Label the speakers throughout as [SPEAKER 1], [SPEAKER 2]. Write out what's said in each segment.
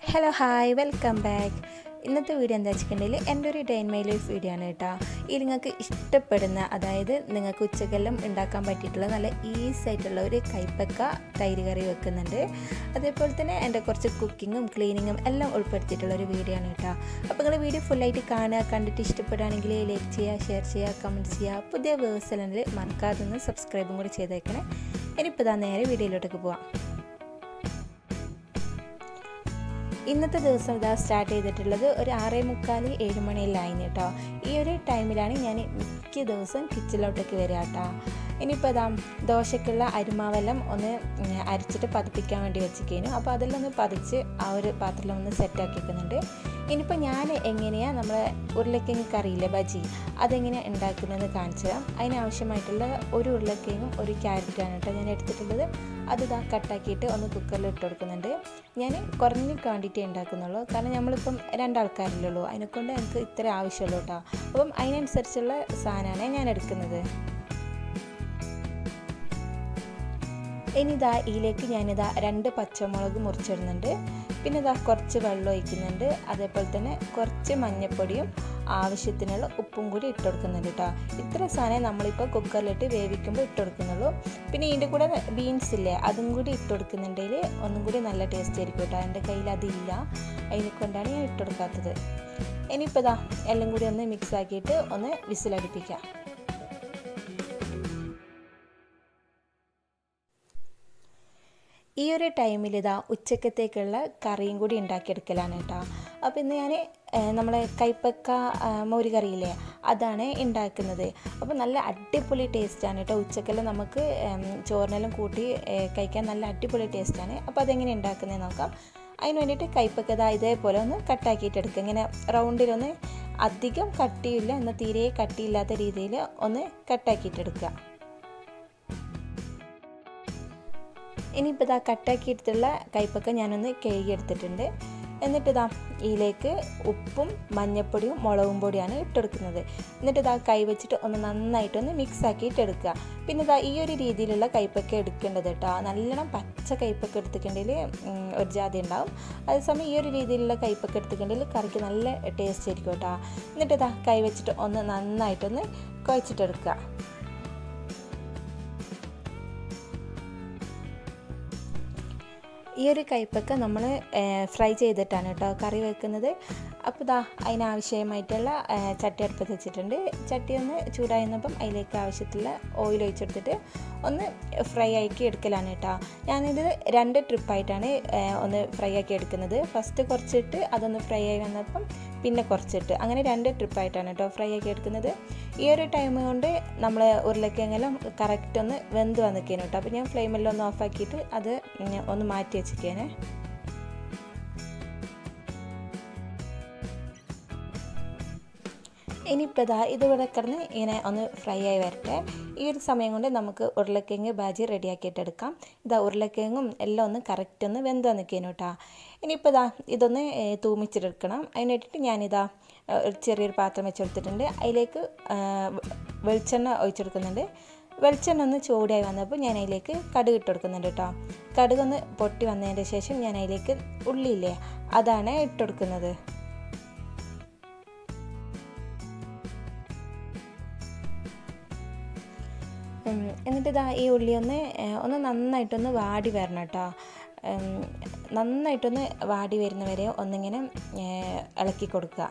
[SPEAKER 1] hello hi welcome back ഇന്നത്തെ video എന്താ വെച്ചിട്ടുണ്ടെങ്കിൽ എൻ്റെ ഒരു day in my life video ആണ് കേട്ടോ ഈ നിങ്ങൾക്ക് ഇഷ്ടപ്പെടുന്ന അതായത് നിങ്ങൾക്ക് ഉച്ചക്കെല്ലാം ഉണ്ടാക്കാൻ പറ്റിയിട്ടുള്ള നല്ല ഈസി ആയിട്ടുള്ള ഒരു കൈപ്പക്ക തൈര് കറി വെക്കുന്നുണ്ട് അതേപോലെ തന്നെ എൻ്റെ കുറച്ച് കുക്കിങ്ങും ക്ലീനിങ്ങും എല്ലാം ഉൾപ്പെടുത്തിയിട്ടുള്ള ഒരു വീഡിയോ ആണ് കേട്ടോ അപ്പോൾ നിങ്ങൾ വീഡിയോ ഫുള്ളായിട്ട് കാണുക കണ്ടിട്ട് ഇഷ്ടപ്പെടുകയാണെങ്കിൽ ലൈക്ക് ചെയ്യുക ഷെയർ ചെയ്യുക കമൻറ്റ് ചെയ്യുക പുതിയ വേഴ്സലിൽ മറക്കാതെ ഒന്ന് സബ്സ്ക്രൈബും കൂടി ചെയ്തേക്കണേ ഇനിയിപ്പോൾ ഇതാ നേരെ വീഡിയോയിലോട്ടേക്ക് പോവാം ഇന്നത്തെ ദിവസം ഇതാ സ്റ്റാർട്ട് ചെയ്തിട്ടുള്ളത് ഒരു ആറേ മുക്കാൽ ഏഴ് മണിയിലായിന് കേട്ടോ ഈ ഒരു ടൈമിലാണ് ഞാൻ മിക്ക ദിവസം കിച്ചണിലോട്ടേക്ക് വരിക കേട്ടോ ഇനിയിപ്പോൾ ഇതാ ദോശക്കുള്ള അരിമാവെല്ലാം ഒന്ന് അരച്ചിട്ട് പതിപ്പിക്കാൻ വേണ്ടി വെച്ചിരിക്കുന്നു അപ്പോൾ അതെല്ലാം ഒന്ന് പതിച്ച് ആ ഒരു പാത്രത്തിൽ ഒന്ന് സെറ്റാക്കി വെക്കുന്നുണ്ട് ഇനിയിപ്പോൾ ഞാൻ എങ്ങനെയാണ് നമ്മളെ ഉരുളക്കിഴങ്ങ് കറിയില്ലേ ബജി അതെങ്ങനെയാണ് ഉണ്ടാക്കുന്നതെന്ന് കാണിച്ചു തരാം അതിനാവശ്യമായിട്ടുള്ള ഒരു ഉരുളക്കിഴങ്ങും ഒരു ക്യാരറ്റാണ് കേട്ടോ ഞാൻ എടുത്തിട്ടുള്ളത് അത് ഇതാ കട്ടാക്കിയിട്ട് ഒന്ന് കുക്കറിൽ ഇട്ട് കൊടുക്കുന്നുണ്ട് ഞാൻ കുറഞ്ഞ ക്വാണ്ടിറ്റി ഉണ്ടാക്കുന്നുള്ളൂ കാരണം നമ്മളിപ്പം രണ്ടാൾക്കാരില്ലുള്ളൂ അതിനെക്കൊണ്ട് എനിക്ക് ഇത്ര ആവശ്യമുള്ളൂ കേട്ടോ അപ്പം അതിനനുസരിച്ചുള്ള സാധനമാണ് ഞാൻ എടുക്കുന്നത് ഇനി ഇതാ ഇതിലേക്ക് ഞാനിതാ രണ്ട് പച്ചമുളക് മുറിച്ചിടുന്നുണ്ട് പിന്നെ ഇതാ കുറച്ച് വെള്ളം ഒഴിക്കുന്നുണ്ട് അതേപോലെ തന്നെ കുറച്ച് മഞ്ഞൾപ്പൊടിയും ആവശ്യത്തിനുള്ള ഉപ്പും കൂടി ഇട്ട് കൊടുക്കുന്നുണ്ട് കേട്ടോ ഇത്ര സാധനം നമ്മളിപ്പോൾ കുക്കറിലിട്ട് വേവിക്കുമ്പോൾ ഇട്ട് കൊടുക്കുന്നുള്ളൂ പിന്നെ ഇതിൻ്റെ കൂടെ ബീൻസ് ഇല്ലേ അതും കൂടി ഇട്ട് കൊടുക്കുന്നുണ്ടെങ്കിൽ ഒന്നും കൂടി നല്ല ടേസ്റ്റ് ആയിരിക്കും കേട്ടോ എൻ്റെ കയ്യിൽ അതില്ല അതിനെ കൊണ്ടാണ് ഞാൻ ഇട്ട് കൊടുക്കാത്തത് ഇനിയിപ്പോൾ ഇതാ എല്ലാം കൂടി ഒന്ന് മിക്സ് ആക്കിയിട്ട് ഒന്ന് വിസിലടിപ്പിക്കാം ഈ ഒരു ടൈമിൽ ഇതാ ഉച്ചക്കത്തേക്കുള്ള കറിയും കൂടി ഉണ്ടാക്കിയെടുക്കലാണ് കേട്ടോ അപ്പോൾ ഇന്ന് ഞാൻ നമ്മളെ കൈപ്പക്ക മോര് കറിയില്ലേ അതാണ് ഉണ്ടാക്കുന്നത് അപ്പോൾ നല്ല അടിപൊളി ടേസ്റ്റാണ് കേട്ടോ ഉച്ചക്കെല്ലാം നമുക്ക് ചോറിനെല്ലാം കൂട്ടി കഴിക്കാൻ നല്ല അടിപൊളി ടേസ്റ്റാണ് അപ്പോൾ അതെങ്ങനെ ഉണ്ടാക്കുന്നത് നോക്കാം അതിന് വേണ്ടിയിട്ട് കൈപ്പക്ക ഇതാ ഇതേപോലെ ഒന്ന് കട്ടാക്കിയിട്ട് എടുക്കുക ഇങ്ങനെ റൗണ്ടിലൊന്ന് അധികം കട്ടിയില്ല എന്നാൽ തീരെ കട്ടിയില്ലാത്ത രീതിയിൽ ഒന്ന് കട്ടാക്കിയിട്ടെടുക്കുക ഇനിയിപ്പോൾ ഇതാ കട്ടാക്കിയെടുത്തുള്ള കൈപ്പൊക്കെ ഞാനൊന്ന് കഴുകിയെടുത്തിട്ടുണ്ട് എന്നിട്ട് ഇതാ ഇതിലേക്ക് ഉപ്പും മഞ്ഞപ്പൊടിയും മുളകും പൊടിയാണ് ഇട്ടെടുക്കുന്നത് എന്നിട്ട് ഇതാ കൈ വെച്ചിട്ട് ഒന്ന് നന്നായിട്ടൊന്ന് മിക്സ് ആക്കിയിട്ട് എടുക്കുക പിന്നെ ഇതാ ഈ ഒരു രീതിയിലുള്ള കൈപ്പൊക്കെ എടുക്കേണ്ടത് കേട്ടോ നല്ലോണം പച്ച കൈപ്പൊക്കെ എടുത്തിട്ടുണ്ടെങ്കിൽ ഒരു ജാതി ഉണ്ടാവും അതേസമയം ഈ ഒരു രീതിയിലുള്ള കൈപ്പൊക്കെ എടുത്തിട്ടുണ്ടെങ്കിൽ കറിക്ക് നല്ല ടേസ്റ്റ് ആയിരിക്കും കേട്ടോ എന്നിട്ട് ഇതാ കൈ വെച്ചിട്ട് ഒന്ന് നന്നായിട്ടൊന്ന് കുഴച്ചിട്ടെടുക്കുക ഈ ഒരു കയ്പ്പൊക്കെ നമ്മൾ ഫ്രൈ ചെയ്തിട്ടാണ് കേട്ടോ കറി വെക്കുന്നത് അപ്പോൾ ഇതാ അതിനാവശ്യമായിട്ടുള്ള ചട്ടി അടുപ്പത്ത് വെച്ചിട്ടുണ്ട് ചട്ടി ഒന്ന് ചൂടായിരുന്നപ്പം അതിലേക്ക് ആവശ്യത്തിലുള്ള ഓയിൽ ഒഴിച്ചെടുത്തിട്ട് ഒന്ന് ഫ്രൈ ആക്കി എടുക്കലാണ് കേട്ടോ ഞാനിത് രണ്ട് ട്രിപ്പായിട്ടാണ് ഒന്ന് ഫ്രൈ ആക്കി എടുക്കുന്നത് ഫസ്റ്റ് കുറച്ചിട്ട് അതൊന്ന് ഫ്രൈ ആയി വന്നപ്പം പിന്നെ കുറച്ചിട്ട് അങ്ങനെ രണ്ട് ട്രിപ്പായിട്ടാണ് കേട്ടോ ഫ്രൈ ആക്കി എടുക്കുന്നത് ഈ ഒരു ടൈം കൊണ്ട് നമ്മൾ ഉരുളക്കിഴങ്ങെല്ലാം കറക്റ്റ് ഒന്ന് വെന്ത് വന്നിരിക്കുന്നു കേട്ടോ അപ്പോൾ ഞാൻ ഫ്ലെയിമെല്ലാം ഒന്ന് ഓഫാക്കിയിട്ട് അത് ഒന്ന് മാറ്റി വെച്ചിരിക്കുകയാണ് ഇനിയിപ്പോൾ ഇതാ ഇതിവിടെ കിടന്ന് ഇങ്ങനെ ഒന്ന് ഫ്രൈ ആയി വരട്ടെ ഈ ഒരു സമയം കൊണ്ട് നമുക്ക് ഉരുളക്കിഴങ്ങ് ബാജി റെഡിയാക്കിയിട്ട് എടുക്കാം ഇതാ ഉരുളക്കിഴങ്ങും എല്ലാം ഒന്ന് കറക്റ്റ് ഒന്ന് വെന്ത് നിൽക്കുന്നു കേട്ടോ ഇനിയിപ്പോൾ ഇതാ ഇതൊന്ന് തൂമിച്ചെടുക്കണം അതിന് വേണ്ടിയിട്ട് ഞാനിതാ ചെറിയൊരു പാത്രം വെച്ചെടുത്തിട്ടുണ്ട് അതിലേക്ക് വെളിച്ചെണ്ണ ഒഴിച്ചെടുക്കുന്നുണ്ട് വെളിച്ചെണ്ണ ഒന്ന് ചൂടായി വന്നപ്പോൾ ഞാൻ അതിലേക്ക് കടുക് ഇട്ട് കൊടുക്കുന്നുണ്ട് കേട്ടോ കടുക് ഒന്ന് പൊട്ടി വന്നതിൻ്റെ ശേഷം ഞാൻ അതിലേക്ക് ഉള്ളിയില്ലേ അതാണ് ഇട്ട് കൊടുക്കുന്നത് എന്നിട്ട് ഇതാ ഈ ഉള്ളി ഒന്ന് ഒന്ന് നന്നായിട്ടൊന്ന് വാടി വരണം കേട്ടോ നന്നായിട്ടൊന്ന് വാടി വരുന്നവരെ ഒന്നിങ്ങനെ ഇളക്കി കൊടുക്കുക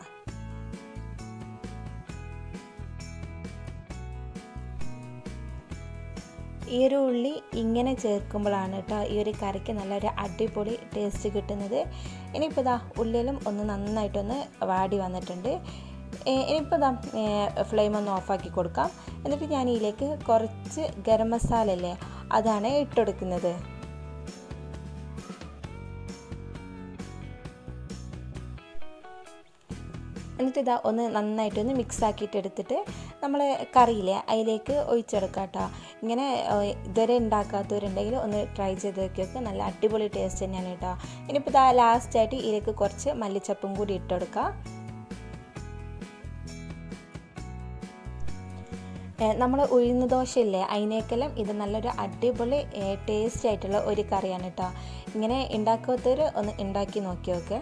[SPEAKER 1] ഈ ഒരു ഉള്ളി ഇങ്ങനെ ചേർക്കുമ്പോഴാണ് കേട്ടോ ഈ ഒരു കറിക്ക് നല്ലൊരു അടിപൊളി ടേസ്റ്റ് കിട്ടുന്നത് ഇനിയിപ്പോൾ ഇതാ ഉള്ളിലും ഒന്ന് നന്നായിട്ടൊന്ന് വാടി വന്നിട്ടുണ്ട് ഇനിയിപ്പോൾ ഇതാ ഫ്ലെയിം ഒന്ന് ഓഫാക്കി കൊടുക്കാം എന്നിട്ട് ഞാൻ ഇതിലേക്ക് കുറച്ച് ഗരം മസാല അല്ലേ അതാണ് ഇട്ടെടുക്കുന്നത് എന്നിട്ട് ഇതാ ഒന്ന് നന്നായിട്ടൊന്ന് മിക്സ് ആക്കിയിട്ട് എടുത്തിട്ട് നമ്മൾ കറിയില്ലേ അതിലേക്ക് ഒഴിച്ചെടുക്കാം കേട്ടോ ഇങ്ങനെ ഇതുവരെ ഉണ്ടാക്കാത്തവരുണ്ടെങ്കിൽ ഒന്ന് ട്രൈ ചെയ്ത് നോക്കിയൊക്കെ നല്ല അടിപൊളി ടേസ്റ്റ് തന്നെയാണ് കേട്ടോ ഇനിയിപ്പോൾ ഇതാ ലാസ്റ്റായിട്ട് ഇതിലേക്ക് കുറച്ച് മല്ലിച്ചപ്പും കൂടി ഇട്ടെടുക്കാം നമ്മൾ ഉഴുന്ന് ദോശ ഇല്ലേ അതിനേക്കെല്ലാം ഇത് നല്ലൊരു അടിപൊളി ടേസ്റ്റ് ആയിട്ടുള്ള ഒരു കറിയാണ് കേട്ടോ ഇങ്ങനെ ഉണ്ടാക്കാത്തവർ ഒന്ന് ഉണ്ടാക്കി നോക്കി നോക്ക്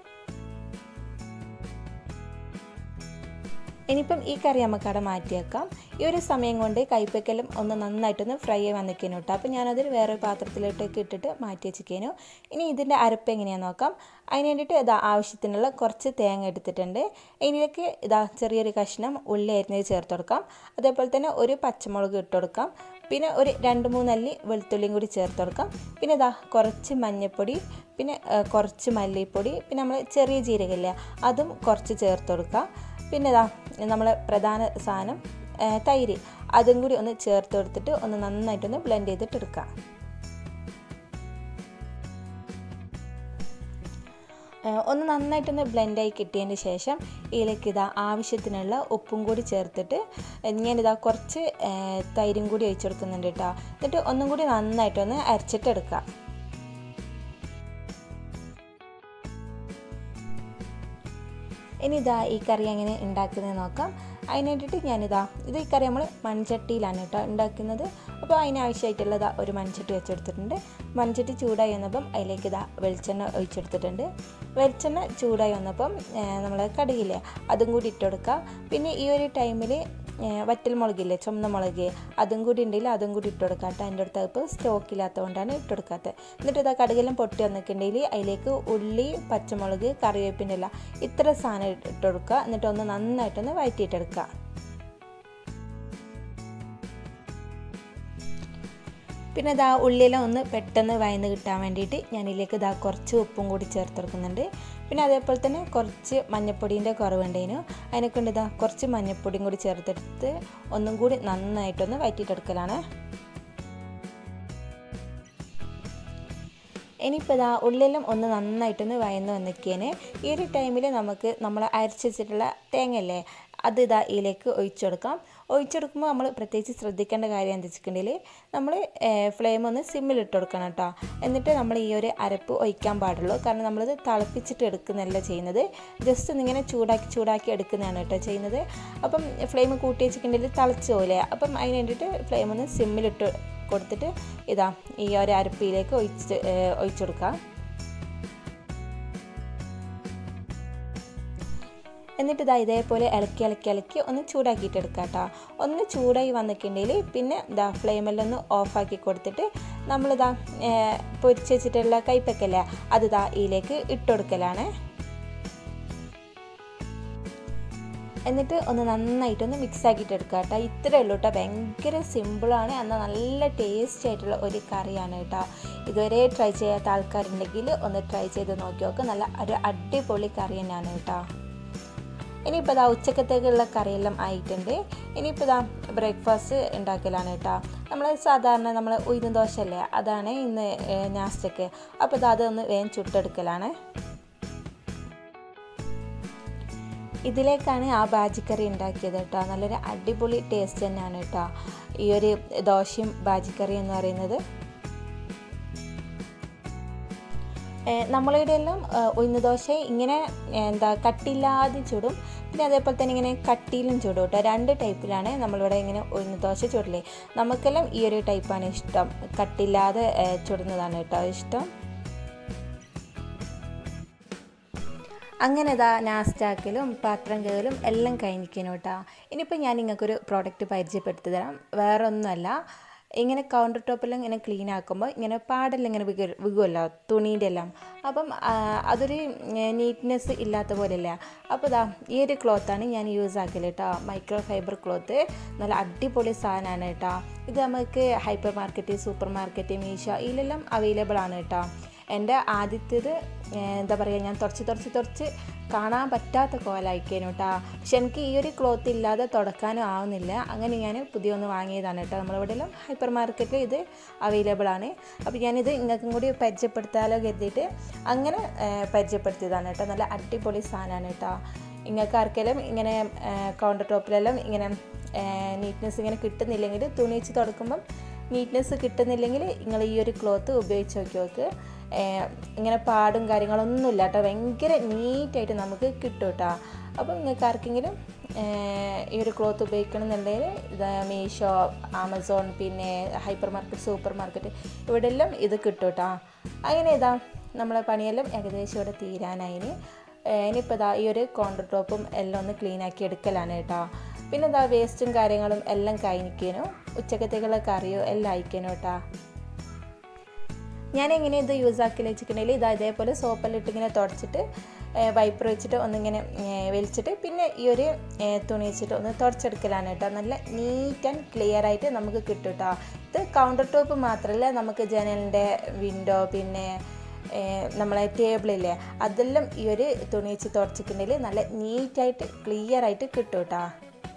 [SPEAKER 1] ഇനിയിപ്പം ഈ കറി നമുക്ക് അവിടെ മാറ്റിയേക്കാം ഈ ഒരു സമയം കൊണ്ട് കൈപ്പക്കലും ഒന്ന് നന്നായിട്ടൊന്ന് ഫ്രൈ ആയി വന്നിരിക്കുന്നു കേട്ടോ അപ്പോൾ ഞാനതൊരു വേറെ പാത്രത്തിലോട്ടേക്ക് ഇട്ടിട്ട് മാറ്റി വെച്ചിരിക്കുന്നു ഇനി ഇതിൻ്റെ അരപ്പ് എങ്ങനെയാണെന്ന് നോക്കാം അതിന് വേണ്ടിയിട്ട് ഇതാ ആവശ്യത്തിനുള്ള കുറച്ച് തേങ്ങ എടുത്തിട്ടുണ്ട് ഇതിലേക്ക് ഇതാ ചെറിയൊരു കഷ്ണം ഉള്ളി അരിഞ്ഞത് ചേർത്ത് കൊടുക്കാം അതേപോലെ തന്നെ ഒരു പച്ചമുളക് ഇട്ട് കൊടുക്കാം പിന്നെ ഒരു രണ്ട് മൂന്നല്ലി വെളുത്തുള്ളിയും കൂടി ചേർത്ത് കൊടുക്കാം പിന്നെ ഇതാ കുറച്ച് മഞ്ഞൾപ്പൊടി പിന്നെ കുറച്ച് മല്ലിപ്പൊടി പിന്നെ നമ്മൾ ചെറിയ ജീരകമില്ല അതും കുറച്ച് ചേർത്ത് കൊടുക്കാം പിന്നെ ഇതാ നമ്മൾ പ്രധാന സാധനം തൈര് അതും കൂടി ഒന്ന് ചേർത്ത് കൊടുത്തിട്ട് ഒന്ന് നന്നായിട്ടൊന്ന് ബ്ലെൻഡ് ചെയ്തിട്ട് എടുക്കാം ഒന്ന് നന്നായിട്ടൊന്ന് ബ്ലെൻഡായി കിട്ടിയതിന് ശേഷം ഇതിലേക്ക് ഇതാ ആവശ്യത്തിനുള്ള ഉപ്പും കൂടി ചേർത്തിട്ട് ഞാനിതാ കുറച്ച് തൈരും കൂടി ഒഴിച്ചു കൊടുക്കുന്നുണ്ട് കേട്ടോ എന്നിട്ട് ഒന്നും കൂടി നന്നായിട്ടൊന്ന് അരച്ചിട്ടെടുക്കാം ഇനി ഇതാ ഈ കറി എങ്ങനെ ഉണ്ടാക്കുന്നത് നോക്കാം അതിന് വേണ്ടിയിട്ട് ഞാനിതാ ഇത് ഈ കറി നമ്മൾ മൺചട്ടിയിലാണ് കേട്ടോ ഉണ്ടാക്കുന്നത് അപ്പോൾ അതിനാവശ്യമായിട്ടുള്ളതാ ഒരു മൺചട്ടി വെച്ചെടുത്തിട്ടുണ്ട് മൺചട്ടി ചൂടായി വന്നപ്പം അതിലേക്ക് ഇതാ വെളിച്ചെണ്ണ ഒഴിച്ചെടുത്തിട്ടുണ്ട് വെളിച്ചെണ്ണ ചൂടായി വന്നപ്പം നമ്മൾ കടുകില്ലേ അതും കൂടി ഇട്ട് കൊടുക്കുക പിന്നെ ഈ ഒരു ടൈമിൽ വറ്റൽ മുളകില്ലേ ചുമന്ന മുളക് അതും കൂടി ഉണ്ടെങ്കിൽ അതും കൂടി ഇട്ട് കൊടുക്കാം കേട്ടോ എൻ്റെ അടുത്ത് ഇപ്പോൾ സ്റ്റോക്ക് ഇല്ലാത്തതുകൊണ്ടാണ് ഇട്ട് കൊടുക്കാത്തത് എന്നിട്ട് ഇതാ കടുകെല്ലാം പൊട്ടി വന്നിട്ടുണ്ടെങ്കിൽ അതിലേക്ക് ഉള്ളി പച്ചമുളക് കറിവേപ്പിൻ്റെ ഇല ഇത്ര സാധനം ഇട്ട് കൊടുക്കുക എന്നിട്ട് ഒന്ന് നന്നായിട്ടൊന്ന് വഴറ്റിയിട്ടെടുക്കുക പിന്നെ ഇതാ ഉള്ളിയെല്ലാം ഒന്ന് പെട്ടെന്ന് വയന്ന് കിട്ടാൻ വേണ്ടിയിട്ട് ഞാനിതിലേക്ക് ഇതാ കുറച്ച് ഉപ്പും കൂടി ചേർത്ത് കൊടുക്കുന്നുണ്ട് പിന്നെ അതേപോലെ തന്നെ കുറച്ച് മഞ്ഞപ്പൊടീൻ്റെ കുറവുണ്ടേനു അതിനെക്കൊണ്ട് ഇതാ കുറച്ച് മഞ്ഞപ്പൊടിയും കൂടി ചേർത്തെടുത്ത് ഒന്നും കൂടി നന്നായിട്ടൊന്ന് വയറ്റിയിട്ടെടുക്കലാണ് ഇനിയിപ്പോൾ ഇതാ ഉള്ളിലും ഒന്ന് നന്നായിട്ടൊന്ന് വയന്ന് വന്നിക്കേനെ ഈ ഒരു ടൈമിൽ നമുക്ക് നമ്മൾ അരച്ച് വെച്ചിട്ടുള്ള തേങ്ങയല്ലേ അത് ഇതാ ഇതിലേക്ക് ഒഴിച്ചു കൊടുക്കാം ഒഴിച്ചു കൊടുക്കുമ്പോൾ നമ്മൾ പ്രത്യേകിച്ച് ശ്രദ്ധിക്കേണ്ട കാര്യം എന്താ വെച്ചിട്ടുണ്ടെങ്കിൽ നമ്മൾ ഫ്ലെയിം ഒന്ന് സിമ്മിലിട്ട് കൊടുക്കണം കേട്ടോ എന്നിട്ട് നമ്മൾ ഈ ഒരു അരപ്പ് ഒഴിക്കാൻ പാടുള്ളൂ കാരണം നമ്മളിത് തിളപ്പിച്ചിട്ട് എടുക്കുന്നതല്ല ചെയ്യുന്നത് ജസ്റ്റ് ഒന്നിങ്ങനെ ചൂടാക്കി ചൂടാക്കി എടുക്കുന്നതാണ് കേട്ടോ ചെയ്യുന്നത് അപ്പം ഫ്ലെയിം കൂട്ടി വെച്ചിട്ടുണ്ടെങ്കിൽ തിളച്ച് പോലെ അപ്പം അതിന് വേണ്ടിയിട്ട് ഫ്ലെയിം ഒന്ന് സിമ്മിലിട്ട് കൊടുത്തിട്ട് ഇതാ ഈ ഒരു അരപ്പിയിലേക്ക് ഒഴിച്ച് ഒഴിച്ചു കൊടുക്കാം എന്നിട്ട് ഇതാ ഇതേപോലെ ഇളക്കി ഇളക്കി ഇളക്കി ഒന്ന് ചൂടാക്കിയിട്ട് എടുക്കാം കേട്ടോ ഒന്ന് ചൂടായി വന്നിട്ടുണ്ടെങ്കിൽ പിന്നെ ഇതാ ഫ്ലെയിമെല്ലാം ഒന്ന് ഓഫാക്കി കൊടുത്തിട്ട് നമ്മളിതാ പൊരിച്ച് വെച്ചിട്ടുള്ള കൈപ്പക്കല്ലേ അത് ഇതാ ഇതിലേക്ക് ഇട്ടുകൊടുക്കലാണ് എന്നിട്ട് ഒന്ന് നന്നായിട്ടൊന്ന് മിക്സ് ആക്കിയിട്ട് എടുക്കുക കേട്ടോ ഇത്രയേ ഉള്ളൂ കേട്ടോ ഭയങ്കര സിമ്പിളാണ് എന്നാൽ നല്ല ടേസ്റ്റി ആയിട്ടുള്ള ഒരു കറിയാണ് കേട്ടോ ഇതുവരെ ട്രൈ ചെയ്യാത്ത ആൾക്കാരുണ്ടെങ്കിൽ ഒന്ന് ട്രൈ ചെയ്ത് നോക്കി നോക്കുക നല്ല ഒരു അടിപൊളി കറി തന്നെയാണ് കേട്ടോ ഇനിയിപ്പോൾ ഇതാ ഉച്ചക്കത്തേക്കുള്ള കറിയെല്ലാം ആയിട്ടുണ്ട് ഇനിയിപ്പോൾ ഇതാ ബ്രേക്ക്ഫാസ്റ്റ് ഉണ്ടാക്കലാണ് കേട്ടോ നമ്മൾ സാധാരണ നമ്മൾ ഉഴുന്ന് ദോശ അല്ലേ അതാണ് ഇന്ന് നാസ്റ്റക്ക് അപ്പോൾ ഇതാ അതൊന്ന് വേഗം ചുട്ടെടുക്കലാണ് ഇതിലേക്കാണ് ആ ബാജിക്കറി ഉണ്ടാക്കിയത് കേട്ടോ നല്ലൊരു അടിപൊളി ടേസ്റ്റ് തന്നെയാണ് കേട്ടോ ഈ ഒരു ദോശയും ബാജിക്കറി എന്ന് പറയുന്നത് നമ്മളിവിടെ എല്ലാം ഉഴുന്ന് ദോശ ഇങ്ങനെ എന്താ കട്ടില്ലാതെ ചുടും പിന്നെ അതേപോലെ തന്നെ ഇങ്ങനെ കട്ടിയിലും ചുടും കേട്ടോ രണ്ട് ടൈപ്പിലാണ് നമ്മളിവിടെ ഇങ്ങനെ ഉഴുന്ന് ദോശ ചുടലേ നമുക്കെല്ലാം ഈ ഒരു ടൈപ്പാണ് ഇഷ്ടം കട്ടില്ലാതെ ചുടുന്നതാണ് കേട്ടോ ഇഷ്ടം അങ്ങനെ ഇതാ നാസ്റ്റാക്കലും പാത്രം കയറലും എല്ലാം കഴിഞ്ഞിരിക്കുന്നു കേട്ടോ ഇനിയിപ്പോൾ ഞാൻ നിങ്ങൾക്കൊരു പ്രോഡക്റ്റ് പരിചയപ്പെടുത്തി തരാം വേറെ ഒന്നുമല്ല ഇങ്ങനെ കൗണ്ടർ ടോപ്പെല്ലാം ഇങ്ങനെ ക്ലീൻ ആക്കുമ്പോൾ ഇങ്ങനെ പാടെല്ലാം ഇങ്ങനെ വിക വികുമല്ലോ തുണീൻ്റെ എല്ലാം അപ്പം അതൊരു നീറ്റ്നെസ് ഇല്ലാത്ത പോലെയല്ല അപ്പോൾ ഇതാ ഈ ഒരു ക്ലോത്താണ് ഞാൻ യൂസ് ആക്കല് കേട്ടോ മൈക്രോ ഫൈബർ ക്ലോത്ത് നല്ല അടിപൊളി സാധനമാണ് കേട്ടോ ഇത് നമുക്ക് hyper market super market Meesho ഇതിലെല്ലാം അവൈലബിൾ ആണ് കേട്ടോ എൻ്റെ ആദ്യത്തേത് എന്താ പറയുക ഞാൻ തുടച്ച് തുടച്ച് തുടച്ച് കാണാൻ പറ്റാത്ത കോലായിക്കേനു കേട്ടോ പക്ഷെ എനിക്ക് ഈ ഒരു ക്ലോത്ത് ഇല്ലാതെ തുടക്കാനും ആവുന്നില്ല അങ്ങനെ ഞാൻ പുതിയ ഒന്ന് വാങ്ങിയതാണ് കേട്ടോ നമ്മളിവിടെയെല്ലാം ഹൈപ്പർ മാർക്കറ്റിൽ ഇത് അവൈലബിൾ ആണ് അപ്പോൾ ഞാനിത് നിങ്ങൾക്കും കൂടി പരിചയപ്പെടുത്താലോ കരുതിയിട്ട് അങ്ങനെ പരിചയപ്പെടുത്തിയതാണ് കേട്ടോ നല്ല അടിപൊളി സാധനമാണ് കേട്ടോ നിങ്ങൾക്ക് ആർക്കെങ്കിലും ഇങ്ങനെ കൗണ്ടർ ടോപ്പിലെല്ലാം ഇങ്ങനെ നീറ്റ്നെസ് ഇങ്ങനെ കിട്ടുന്നില്ലെങ്കിൽ തുണി വെച്ച് തുടക്കുമ്പം നീറ്റ്നെസ് കിട്ടുന്നില്ലെങ്കിൽ നിങ്ങൾ ഈ ഒരു ക്ലോത്ത് ഉപയോഗിച്ച് നോക്കി നോക്ക് ഇങ്ങനെ പാടും കാര്യങ്ങളൊന്നും ഇല്ല കേട്ടോ ഭയങ്കര നീറ്റായിട്ട് നമുക്ക് കിട്ടും കേട്ടോ അപ്പം നിങ്ങൾക്ക് ആർക്കെങ്കിലും ഈ ഒരു ക്ലോത്ത് ഉപയോഗിക്കണമെന്നുണ്ടെങ്കിൽ ഇത് മീഷോ ആമസോൺ പിന്നെ ഹൈപ്പർ മാർക്കറ്റ് സൂപ്പർ മാർക്കറ്റ് ഇവിടെ എല്ലാം ഇത് കിട്ടും കേട്ടോ അങ്ങനെ ഇതാ നമ്മളെ പണിയെല്ലാം ഏകദേശം ഇവിടെ തീരാനായിന് ഇനിയിപ്പോൾ ഇതാ ഈ ഒരു കോണ്ടർ ടോപ്പും എല്ലാം ഒന്ന് ക്ലീൻ ആക്കി എടുക്കലാണ് കേട്ടോ പിന്നെ ഇതാ വേസ്റ്റും കാര്യങ്ങളും എല്ലാം കഴിഞ്ഞിക്കേനു ഉച്ചക്കത്തേക്കുള്ള കറിയോ എല്ലാം അയക്കാനോ കേട്ടോ ഞാൻ എങ്ങനെ ഇത് യൂസ് ആക്കി വെച്ചിട്ടുണ്ടെങ്കിൽ ഇത് അതേപോലെ സോപ്പെല്ലാം ഇങ്ങനെ തുടച്ചിട്ട് വൈപ്പർ വെച്ചിട്ട് ഒന്നിങ്ങനെ വലിച്ചിട്ട് പിന്നെ ഈ ഒരു തുണി വെച്ചിട്ട് ഒന്ന് തുടച്ചെടുക്കലാണ് കേട്ടോ നല്ല നീറ്റ് ആൻഡ് ക്ലിയർ ആയിട്ട് നമുക്ക് കിട്ടും കേട്ടോ ഇത് കൗണ്ടർ ടോപ്പ് മാത്രമല്ല നമുക്ക് ജനലിൻ്റെ വിൻഡോ പിന്നെ നമ്മളെ ടേബിളില്ലേ അതെല്ലാം ഈ ഒരു തുണി വെച്ച് തുടച്ചിട്ടുണ്ടെങ്കിൽ നല്ല നീറ്റായിട്ട് ക്ലിയർ ആയിട്ട് കിട്ടും കേട്ടോ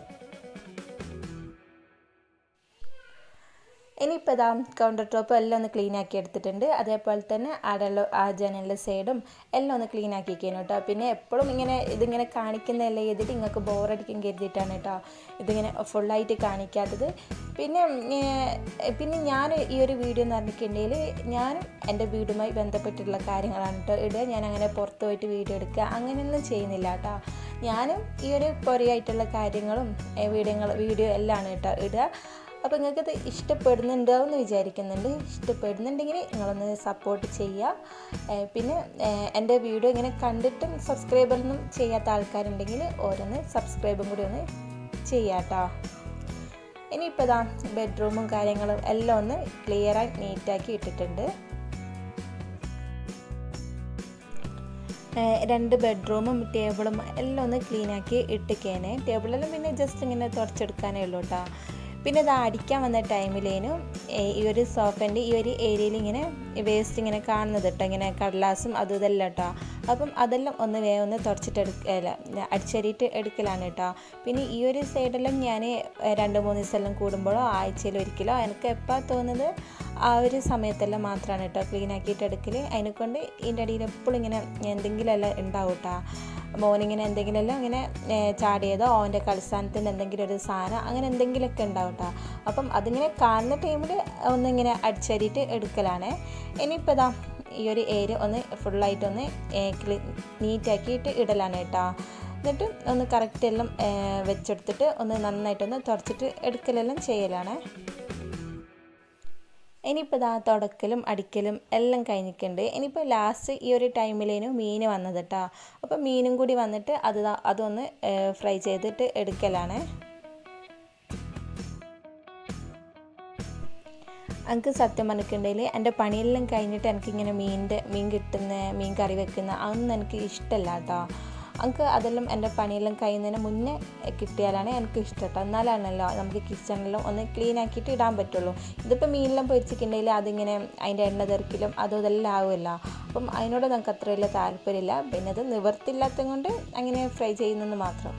[SPEAKER 1] ഇനിയിപ്പോൾ ഇതാ കൗണ്ടർ ടോപ്പ് എല്ലാം ഒന്ന് ക്ലീൻ ആക്കി എടുത്തിട്ടുണ്ട് അതേപോലെ തന്നെ അടല ആ ജനലിൻ്റെ സൈഡും എല്ലാം ഒന്ന് ക്ലീൻ ആക്കിയിരിക്കുന്നു കേട്ടോ പിന്നെ എപ്പോഴും ഇങ്ങനെ ഇതിങ്ങനെ കാണിക്കുന്നതല്ലേ ചെയ്തിട്ട് നിങ്ങൾക്ക് ബോറടിക്കും കരുതിയിട്ടാണ് കേട്ടോ ഇതിങ്ങനെ ഫുള്ളായിട്ട് കാണിക്കാത്തത് പിന്നെ പിന്നെ ഞാൻ ഈ ഒരു വീഡിയോ എന്ന് പറഞ്ഞിട്ടുണ്ടെങ്കിൽ ഞാൻ എൻ്റെ വീടുമായി ബന്ധപ്പെട്ടിട്ടുള്ള കാര്യങ്ങളാണ് കേട്ടോ ഇടുക ഞാൻ അങ്ങനെ പുറത്ത് പോയിട്ട് വീഡിയോ എടുക്കുക അങ്ങനെയൊന്നും ചെയ്യുന്നില്ല കേട്ടോ ഞാനും ഈ ഒരു പൊരയായിട്ടുള്ള കാര്യങ്ങളും വീഡിയോ വീഡിയോ എല്ലാം ആണ് കേട്ടോ ഇടുക അപ്പോൾ നിങ്ങൾക്കത് ഇഷ്ടപ്പെടുന്നുണ്ടാവും എന്ന് വിചാരിക്കുന്നുണ്ട് ഇഷ്ടപ്പെടുന്നുണ്ടെങ്കിൽ നിങ്ങളൊന്ന് സപ്പോർട്ട് ചെയ്യുക പിന്നെ എൻ്റെ വീഡിയോ ഇങ്ങനെ കണ്ടിട്ടും സബ്സ്ക്രൈബറൊന്നും ചെയ്യാത്ത ആൾക്കാരുണ്ടെങ്കിൽ ഓരോന്ന് സബ്സ്ക്രൈബും കൂടി ഒന്ന് ചെയ്യാം കേട്ടോ ഇനിയിപ്പോൾ ഇതാ ബെഡ്റൂമും കാര്യങ്ങളും എല്ലാം ഒന്ന് ക്ലിയറായി നീറ്റാക്കി ഇട്ടിട്ടുണ്ട് രണ്ട് ബെഡ്റൂമും ടേബിളും എല്ലാം ഒന്ന് ക്ലീനാക്കി ഇട്ടിക്കേനെ ടേബിളെല്ലാം പിന്നെ ജസ്റ്റ് ഇങ്ങനെ തുടച്ചെടുക്കാനേ ഉള്ളൂ കേട്ടോ പിന്നെ ഇത് അടിക്കാൻ വന്ന ടൈമിലേനും ഈ ഒരു സോഫേൻ്റെ ഈ ഒരു ഏരിയയിൽ ഇങ്ങനെ വേസ്റ്റ് ഇങ്ങനെ കാണുന്നത് കേട്ടോ ഇങ്ങനെ കടലാസും അതും ഇതെല്ലാം കേട്ടോ അപ്പം അതെല്ലാം ഒന്ന് വേഗം ഒന്ന് തുടച്ചിട്ട് എടുക്കല അടിച്ചരിയിട്ട് എടുക്കലാണ് കേട്ടോ പിന്നെ ഈ ഒരു സൈഡെല്ലാം ഞാൻ രണ്ട് മൂന്ന് ദിവസമെല്ലാം കൂടുമ്പോഴോ ആഴ്ചയിൽ ഒരിക്കലോ എനിക്ക് എപ്പോൾ തോന്നുന്നത് ആ ഒരു സമയത്തെല്ലാം മാത്രമാണ് കേട്ടോ ക്ലീൻ ആക്കിയിട്ട് എടുക്കൽ അതിനെക്കൊണ്ട് ഇതിൻ്റെ അടിയിൽ എപ്പോഴും ഇങ്ങനെ എന്തെങ്കിലും എല്ലാം ഉണ്ടാവും കേട്ടോ മോനിങ്ങനെ എന്തെങ്കിലുമെല്ലാം ഇങ്ങനെ ചാടിയതോ അവൻ്റെ കളിസ്ഥാനത്തിൻ്റെ എന്തെങ്കിലും ഒരു സാധനം അങ്ങനെ എന്തെങ്കിലുമൊക്കെ ഉണ്ടാവും കേട്ടോ അപ്പം അതിങ്ങനെ കാണുന്ന ടൈമിൽ ഒന്നിങ്ങനെ അടിച്ചരിയിട്ട് എടുക്കലാണ് ഇനിയിപ്പോൾ ഇതാ ഈ ഒരു ഏരിയ ഒന്ന് ഫുള്ളായിട്ടൊന്ന് ക്ലീ നീറ്റാക്കിയിട്ട് ഇടലാണ് കേട്ടോ എന്നിട്ട് ഒന്ന് കറക്റ്റ് എല്ലാം വെച്ചെടുത്തിട്ട് ഒന്ന് നന്നായിട്ടൊന്ന് തുടച്ചിട്ട് എടുക്കലെല്ലാം ചെയ്യലാണ് ഇനിയിപ്പോൾ ഇതാ തുടക്കലും അടിക്കലും എല്ലാം കഴിഞ്ഞിട്ടുണ്ട് ഇനിയിപ്പോൾ ലാസ്റ്റ് ഈ ഒരു ടൈമിലേനു മീൻ വന്നത് കേട്ടോ അപ്പോൾ മീനും കൂടി വന്നിട്ട് അത് അതൊന്ന് ഫ്രൈ ചെയ്തിട്ട് എടുക്കലാണ് എനിക്ക് സത്യം പറഞ്ഞിട്ടുണ്ടെങ്കിൽ എൻ്റെ പണിയെല്ലാം കഴിഞ്ഞിട്ട് എനിക്കിങ്ങനെ മീനിൻ്റെ മീൻ കിട്ടുന്ന മീൻ കറി വെക്കുന്ന അതൊന്നും എനിക്ക് ഇഷ്ടമല്ല കേട്ടോ എനിക്ക് അതെല്ലാം എൻ്റെ പണിയെല്ലാം കഴിയുന്നതിന് മുന്നേ കിട്ടിയാലാണ് എനിക്ക് ഇഷ്ടം കേട്ടോ എന്നാലാണല്ലോ നമുക്ക് കിച്ചണിലും ഒന്ന് ക്ലീൻ ആക്കിയിട്ട് ഇടാൻ പറ്റുള്ളൂ ഇതിപ്പോൾ മീനെല്ലാം പൊരിച്ചിട്ടുണ്ടെങ്കിൽ അതിങ്ങനെ അതിൻ്റെ എണ്ണ തെറിക്കലും അതും ഇതെല്ലാം ആവുമല്ലോ അപ്പം അതിനോട് നമുക്ക് അത്ര വലിയ താല്പര്യമില്ല പിന്നെ അത് നിവർത്തില്ലാത്തത് കൊണ്ട് അങ്ങനെ ഫ്രൈ ചെയ്യുന്നെന്ന് മാത്രം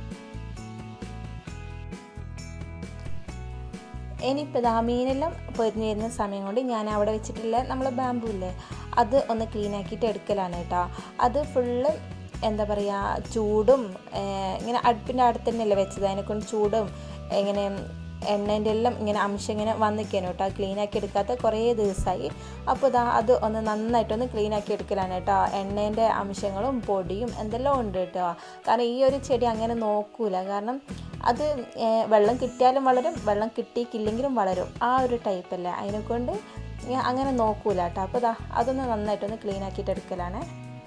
[SPEAKER 1] ഇനിയിപ്പോൾ ഇതാ മീനെല്ലാം പൊരിഞ്ഞു വരുന്ന സമയം കൊണ്ട് ഞാൻ അവിടെ വെച്ചിട്ടുള്ള നമ്മളെ ബാമ്പു ഇല്ലേ അത് ഒന്ന് ക്ലീൻ ആക്കിയിട്ട് എടുക്കലാണ് കേട്ടോ അത് ഫുള്ള് എന്താ പറയുക ചൂടും ഇങ്ങനെ അടുപ്പിൻ്റെ അടുത്ത് തന്നെയല്ലേ വെച്ചത് അതിനെക്കൊണ്ട് ചൂടും ഇങ്ങനെ എണ്ണേൻ്റെ എല്ലാം ഇങ്ങനെ അംശം ഇങ്ങനെ വന്നിരിക്കാനും കേട്ടോ ക്ലീൻ ആക്കി എടുക്കാത്ത കുറേ ദിവസമായി അപ്പോൾ ഇതാ അത് ഒന്ന് നന്നായിട്ടൊന്ന് ക്ലീൻ ആക്കി എടുക്കലാണ് കേട്ടോ എണ്ണേൻ്റെ അംശങ്ങളും പൊടിയും എന്തെല്ലാം ഉണ്ട് കേട്ടോ കാരണം ഈ ഒരു ചെടി അങ്ങനെ നോക്കൂല കാരണം അത് വെള്ളം കിട്ടിയാലും വളരും വെള്ളം കിട്ടിയിട്ടില്ലെങ്കിലും വളരും ആ ഒരു ടൈപ്പല്ലേ അതിനെക്കൊണ്ട് അങ്ങനെ നോക്കൂല കേട്ടോ അപ്പോൾ ഇതാ അതൊന്ന് നന്നായിട്ടൊന്ന് ക്ലീൻ ആക്കിയിട്ട് എടുക്കലാണ്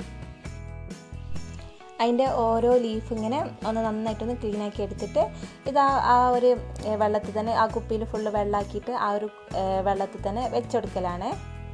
[SPEAKER 1] അതിൻ്റെ ഓരോ ലീഫ് ഇങ്ങനെ ഒന്ന് നന്നായിട്ടൊന്ന് ക്ലീൻ ആക്കി എടുത്തിട്ട് ഇത് ആ ഒരു വെള്ളത്തിൽ തന്നെ ആ കുപ്പിയിൽ ഫുള്ള് വെള്ളമാക്കിയിട്ട് ആ ഒരു വെള്ളത്തിൽ തന്നെ വെച്ചെടുക്കലാണ്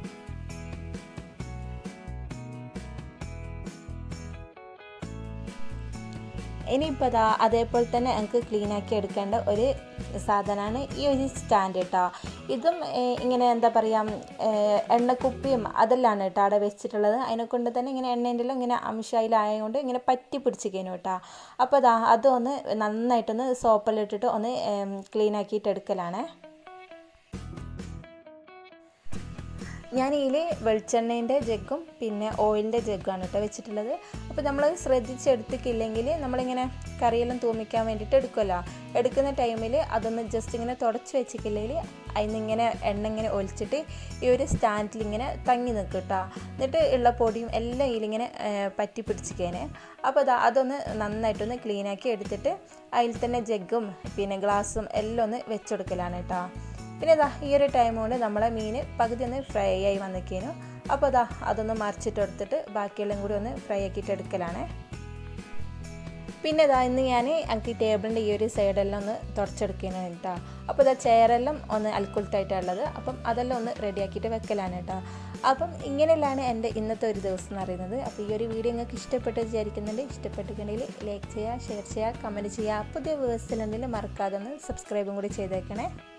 [SPEAKER 1] ഇനിയിപ്പോൾ അതാ അതേപോലെ തന്നെ നമുക്ക് ക്ലീൻ ആക്കി എടുക്കേണ്ട ഒരു സാധനമാണ് ഈ ഒരു സ്റ്റാൻഡ് കേട്ടോ ഇതും ഇങ്ങനെ എന്താ പറയുക എണ്ണക്കുപ്പിയും അതെല്ലാം കേട്ടോ അവിടെ വെച്ചിട്ടുള്ളത് അതിനെ കൊണ്ട് തന്നെ ഇങ്ങനെ എണ്ണേൻ്റെ ഇങ്ങനെ അംശയിലായതുകൊണ്ട് ഇങ്ങനെ പറ്റി പിടിച്ചിരിക്കുന്നു കേട്ടോ അപ്പോൾ അതാ അതൊന്ന് നന്നായിട്ടൊന്ന് സോപ്പെല്ലാം ഒന്ന് ക്ലീൻ ആക്കിയിട്ട് എടുക്കലാണ് ഞാൻ ഇതിൽ വെളിച്ചെണ്ണേൻ്റെ ജഗ്ഗും പിന്നെ ഓയിലിൻ്റെ ജഗ്ഗാണ് കേട്ടോ വെച്ചിട്ടുള്ളത് അപ്പോൾ നമ്മൾ ശ്രദ്ധിച്ചെടുത്തിട്ടില്ലെങ്കിൽ നമ്മളിങ്ങനെ കറിയെല്ലാം തൂമിക്കാൻ വേണ്ടിയിട്ട് എടുക്കുമല്ലോ എടുക്കുന്ന ടൈമിൽ അതൊന്ന് ജസ്റ്റ് ഇങ്ങനെ തുടച്ച് വെച്ചിട്ടില്ലെങ്കിൽ അതിനിങ്ങനെ എണ്ണ ഇങ്ങനെ ഒലിച്ചിട്ട് ഈ ഒരു സ്റ്റാൻഡിൽ ഇങ്ങനെ തങ്ങി നിൽക്കും കേട്ടോ എന്നിട്ട് ഉള്ള പൊടിയും എല്ലാം ഇതിലിങ്ങനെ പറ്റി പിടിച്ചിക്കേനെ അപ്പോൾ അതാ അതൊന്ന് നന്നായിട്ടൊന്ന് ക്ലീനാക്കി എടുത്തിട്ട് അതിൽ തന്നെ ജഗ്ഗും പിന്നെ ഗ്ലാസും എല്ലാം ഒന്ന് വെച്ചെടുക്കലാണ് കേട്ടോ പിന്നെ ഇതാ ഈ ഒരു ടൈം കൊണ്ട് നമ്മളെ മീൻ പകുതി ഒന്ന് ഫ്രൈ ആയി വന്നിക്കേനു അപ്പോൾ അതാ അതൊന്ന് മറിച്ചിട്ട് എടുത്തിട്ട് ബാക്കിയെല്ലാം കൂടി ഒന്ന് ഫ്രൈ ആക്കിയിട്ട് എടുക്കലാണ് പിന്നെ ഇതാ ഇന്ന് ഞാൻ എനിക്ക് ടേബിളിൻ്റെ ഈ ഒരു സൈഡെല്ലാം ഒന്ന് തുടച്ചെടുക്കണം കേട്ടോ അപ്പോൾ ഇതാ ചെയറെല്ലാം ഒന്ന് അൽക്കുലത്തായിട്ടുള്ളത് അപ്പം അതെല്ലാം ഒന്ന് റെഡിയാക്കിയിട്ട് വെക്കലാണ് കേട്ടോ അപ്പം ഇങ്ങനെയല്ലാണ് എൻ്റെ ഇന്നത്തെ ഒരു ദിവസം എന്ന് പറയുന്നത് അപ്പോൾ ഈ ഒരു വീഡിയോ നിങ്ങൾക്ക് ഇഷ്ടപ്പെട്ട് വിചാരിക്കുന്നുണ്ട് ഇഷ്ടപ്പെട്ടിട്ടുണ്ടെങ്കിൽ ലൈക്ക് ചെയ്യുക ഷെയർ ചെയ്യുക കമൻറ്റ് ചെയ്യുക പുതിയ വേഴ്സിൽ എന്തെങ്കിലും മറക്കാതെ ഒന്ന് സബ്സ്ക്രൈബും കൂടി ചെയ്തേക്കണേ